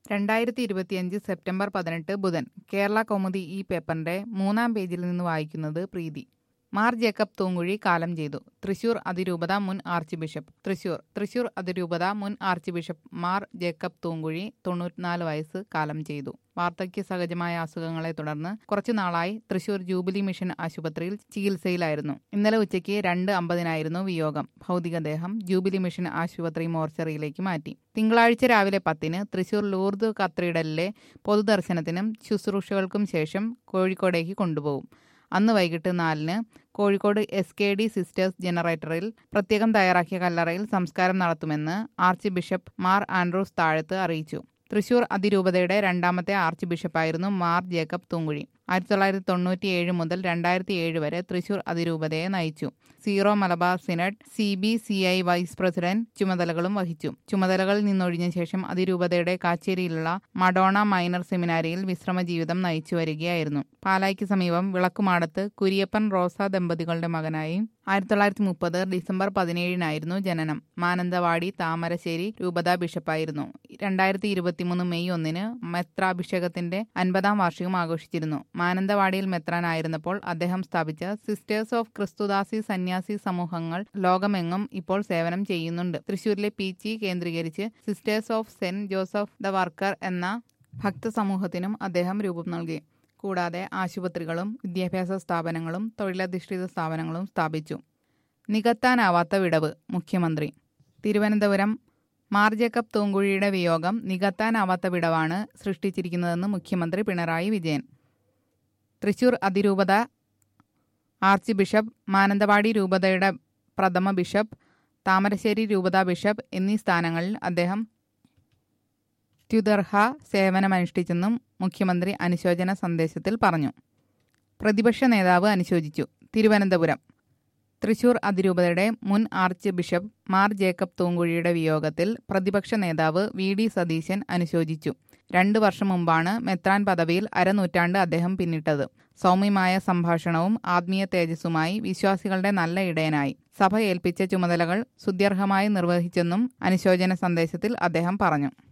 രണ്ടായിരത്തി ഇരുപത്തിയഞ്ച് സെപ്റ്റംബർ പതിനെട്ട് ബുധൻ കേരള കൗമുദി ഈ പേപ്പറിന്റെ മൂന്നാം പേജിൽ നിന്ന് വായിക്കുന്നത് പ്രീതി മാർ ജേക്കബ് തൂങ്കുഴി കാലം ചെയ്തു തൃശൂർ അതിരൂപത മുൻ ആർച്ച് ബിഷപ്പ് തൃശൂർ തൃശൂർ അതിരൂപത മുൻ archbishop Mar Jacob Thoomkuzhy തൊണ്ണൂറ്റിനാല് വയസ്സ് കാലം ചെയ്തു വാർദ്ധക്യ സഹജമായ അസുഖങ്ങളെ തുടർന്ന് കുറച്ചു നാളായി തൃശൂർ ജൂബിലി മിഷൻ ആശുപത്രിയിൽ ചികിത്സയിലായിരുന്നു ഇന്നലെ ഉച്ചയ്ക്ക് രണ്ട് അമ്പതിനായിരുന്നു വിയോഗം ഭൗതികദേഹം ജൂബിലി മിഷൻ ആശുപത്രി മോർച്ചറിയിലേക്ക് മാറ്റി തിങ്കളാഴ്ച രാവിലെ പത്തിന് തൃശൂർ ലൂർദ് കത്തീഡ്രലിലെ പൊതുദർശനത്തിനും ശുശ്രൂഷകൾക്കും ശേഷം കോഴിക്കോടേക്ക് കൊണ്ടുപോകും അന്ന് വൈകിട്ട് നാലിന് Kozhikode S K D sisters ജനറേറ്ററിൽ പ്രത്യേകം തയ്യാറാക്കിയ കല്ലറയിൽ സംസ്കാരം നടത്തുമെന്ന് ആർച്ച് ബിഷപ്പ് മാർ ആൻഡ്രൂസ് താഴത്ത് അറിയിച്ചു തൃശൂർ അതിരൂപതയുടെ രണ്ടാമത്തെ ആർച്ച് ബിഷപ്പായിരുന്നു മാർ ജേക്കബ് തൂങ്കുഴി ആയിരത്തി തൊള്ളായിരത്തി തൊണ്ണൂറ്റി ഏഴ് മുതൽ രണ്ടായിരത്തി ഏഴ് വരെ തൃശൂർ അതിരൂപതയെ നയിച്ചു Syro Malabar synod C B C I vice president ചുമതലകളും വഹിച്ചു ചുമതലകളിൽ നിന്നൊഴിഞ്ഞ ശേഷം അതിരൂപതയുടെ കാച്ചേരിയിലുള്ള മഡോണ മൈനർ സെമിനാരിയിൽ വിശ്രമ ജീവിതം നയിച്ചു വരികയായിരുന്നു പാലായ്ക്ക് സമീപം വിളക്കുമാടത്ത് കുര്യപ്പൻ റോസ ദമ്പതികളുടെ മകനായി ആയിരത്തി തൊള്ളായിരത്തി മുപ്പത് ഡിസംബർ പതിനേഴിനായിരുന്നു ജനനം മാനന്തവാടി താമരശ്ശേരി രൂപത ബിഷപ്പായിരുന്നു രണ്ടായിരത്തി ഇരുപത്തിമൂന്ന് മെയ് ഒന്നിന് മെത്രാഭിഷേകത്തിന്റെ അൻപതാം വാർഷികം ആഘോഷിച്ചിരുന്നു മാനന്തവാടിയിൽ മെത്രാനായിരുന്നപ്പോൾ അദ്ദേഹം സ്ഥാപിച്ച സിസ്റ്റേഴ്സ് ഓഫ് ക്രിസ്തുദാസി സന്യാസി സമൂഹങ്ങൾ ലോകമെങ്ങും ഇപ്പോൾ സേവനം ചെയ്യുന്നുണ്ട് തൃശൂരിലെ പീച്ചി കേന്ദ്രീകരിച്ച് sisters of Saint Joseph the worker എന്ന ഭക്തസമൂഹത്തിനും അദ്ദേഹം രൂപം നൽകി കൂടാതെ ആശുപത്രികളും വിദ്യാഭ്യാസ സ്ഥാപനങ്ങളും തൊഴിലധിഷ്ഠിത സ്ഥാപനങ്ങളും സ്ഥാപിച്ചു നികത്താനാവാത്ത വിടവ് മുഖ്യമന്ത്രി തിരുവനന്തപുരം മാർ ജേക്കബ് തൂങ്കുഴിയുടെ വിയോഗം നികത്താനാവാത്ത വിടവാണ് സൃഷ്ടിച്ചിരിക്കുന്നതെന്ന് മുഖ്യമന്ത്രി പിണറായി വിജയൻ തൃശൂർ അതിരൂപത ആർച്ച് ബിഷപ്പ് മാനന്തവാടി രൂപതയുടെ പ്രഥമ ബിഷപ്പ് താമരശ്ശേരി രൂപത ബിഷപ്പ് എന്നീ സ്ഥാനങ്ങളിൽ അദ്ദേഹം ത്യുദർഹ സേവനമനുഷ്ഠിച്ചെന്നും മുഖ്യമന്ത്രി അനുശോചന സന്ദേശത്തിൽ പറഞ്ഞു പ്രതിപക്ഷ നേതാവ് അനുശോചിച്ചു തിരുവനന്തപുരം തൃശൂർ അതിരൂപതയുടെ മുൻ ആർച്ച് ബിഷപ്പ് മാർ ജേക്കബ് തൂങ്കുഴിയുടെ വിയോഗത്തിൽ പ്രതിപക്ഷ നേതാവ് വി ഡി സതീശൻ അനുശോചിച്ചു രണ്ടു വർഷം മുമ്പാണ് മെത്രാൻ പദവിയിൽ അരനൂറ്റാണ്ട് അദ്ദേഹം പിന്നിട്ടത് സൗമ്യമായ സംഭാഷണവും ആത്മീയ തേജസ്സുമായി വിശ്വാസികളുടെ നല്ല ഇടയനായി സഭ ഏൽപ്പിച്ച ചുമതലകൾ സുദ്യർഹമായി നിർവഹിച്ചെന്നും അനുശോചന സന്ദേശത്തിൽ അദ്ദേഹം പറഞ്ഞു